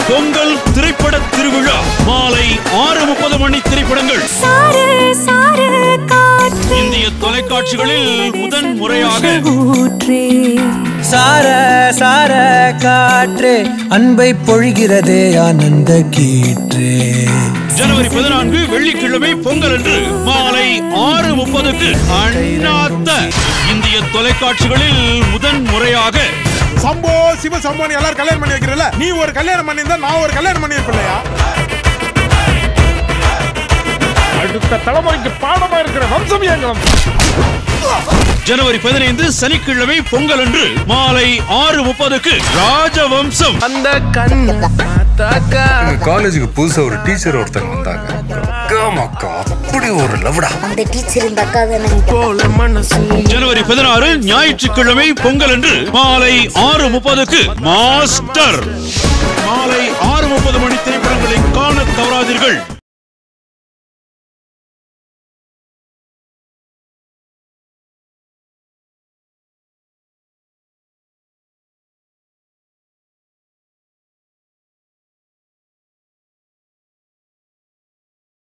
பொங்கல் திரைப்பட திருவிழா மாலை ஆறு முப்பது மணி திரைப்படங்கள் சார சார காற்று இந்திய தொலைக்காட்சிகளில் முதன் முறையாக ஊற்றே சார சார காற்றே அன்பை பொழிகிறதே ஆனந்த கீற்றே ஜனவரி பதினான்கு வெள்ளிக்கிழமை பொங்கல் அன்று மாலை ஆறு முப்பதுக்கு அண்ணாத்த இந்திய தொலைக்காட்சிகளில் முதன் முறையாக சம்போ சிவ சம்போன்னு எல்லாரும் கல்யாணம் பண்ணி வைக்கிறல்ல நீ ஒரு கல்யாணம் பண்ணியிருந்தா நான் ஒரு கல்யாணம் பண்ணியிருப்பில்லையா அடுத்த தலைமுறைக்கு பாடமா இருக்கிற வம்சம் எங்க ஜனவரி பதினைந்து சனிக்கிழமை பொங்கல் அன்று மாலை ஆறு முப்பதுக்கு ராஜவம்சம் அந்த கண்ணு பார்த்தாக்கா எங்க காலேஜுக்கு புதுசா ஒரு டீச்சர் ஒருத்தங்க வந்தாங்க அக்கா மக்கா அப்படி ஒரு லவ்டா அந்த டீச்சர் இந்த அக்கா தானே போல மனசு ஜனவரி பதினாறு ஞாயிற்றுக்கிழமை பொங்கல் அன்று மாலை ஆறு முப்பதுக்கு மாஸ்டர் மாலை ஆறு முப்பது மணி திரைப்படங்களை காண தவறாதீர்கள்